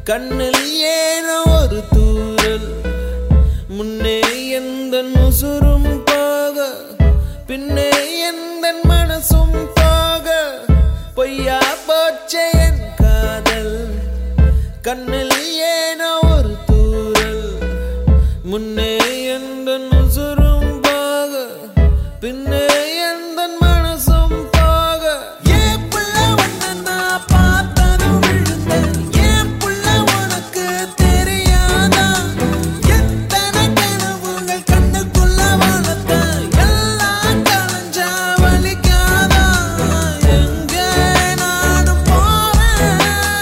கண்ணில் ஏனோ ஒரு தூரல் முன்னே எந்த உசுரும் போக பின்னே எந்த மனசும் போக பொய்யா போச்சே என் காதல் கண்ணில் ஏனோ ஒரு தூரல் முன்னே எந்த உசுரும் போக பின்னே எந்த மனசும் போக ஏன் புள்ள உன்னை நான் பார்த்ததும் விழுந்தேன். ஏன் புள்ள உனக்கு தெரியாதா? எத்தனை கனவுகள் கண்ணுக்குள்ள வளர்த்தேன். எல்லாம் கலைஞ்சா வலிக்காதா? எங்கே நானும் போறேன்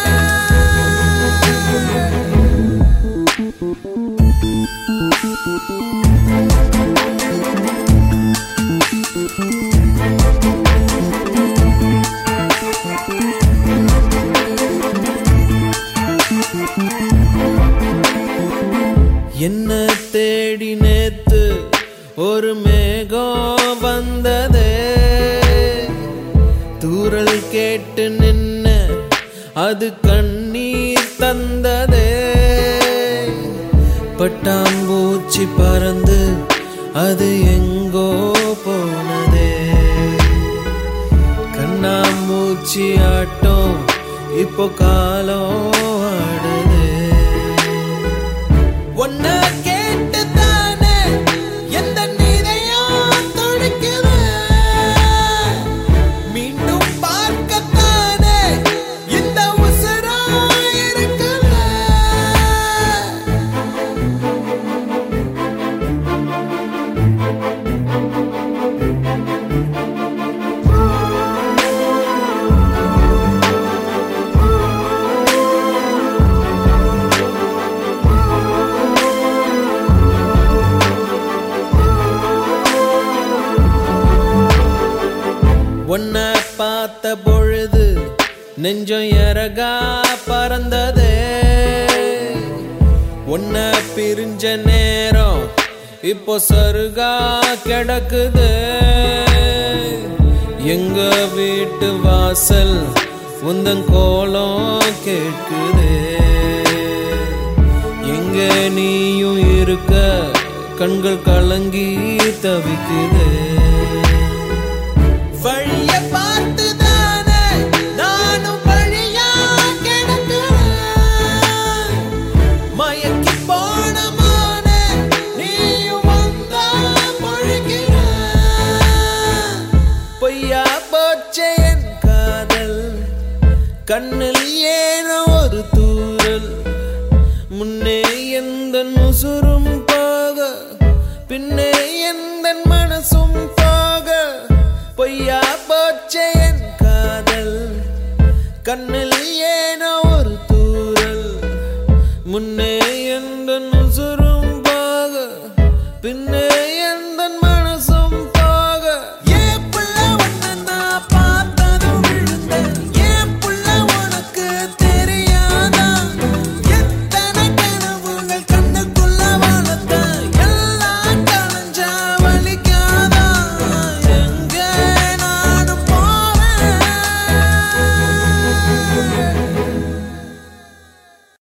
என்ன தேடி நேத்து ஒரு மேகம் வந்ததே தூரல் கேட்டு நின்ன அது கண்ணீர் தந்ததே பட்டாம்பூச்சி பறந்து அது எங்கோ போனதே கண்ணாமூச்சி ஆட்டம் இப்போ காலம் ஆடுதே ஒன்ன கேட்டு தானே எந்த நீரையும் துடிக்குது மீண்டும் பார்க்கத்தானே இந்த உசுரா இருக்குது உன்ன பார்த்த பொழுது நெஞ்சம் இறகா பறந்ததே உன்ன பிரிஞ்ச நேரம் இப்போ சருகா கிடக்குது எங்க வீட்டு வாசல் உந்தன் கோலம் கேட்குது எங்க நீயும் இருக்க கண்கள் கலங்கி தவிக்குது வழிய பார்த்து தானே நானும் வழியா கிடக்கிறேன் மயக்கி போன மானே நீயும் வந்தா பொழிக்கிற பொய்யா போச்சே என் காதல் கண்ணில் ஏனோ ஒரு தூரல் முன்னே எந்த உசுரும் போக பின்னே எந்த மனசும் போக பொய்யா போச்சே என் காதல் கண்ணில் ஏனோ ஒரு தூரல் முன்னே எந்த உசுரும் போக பின்னே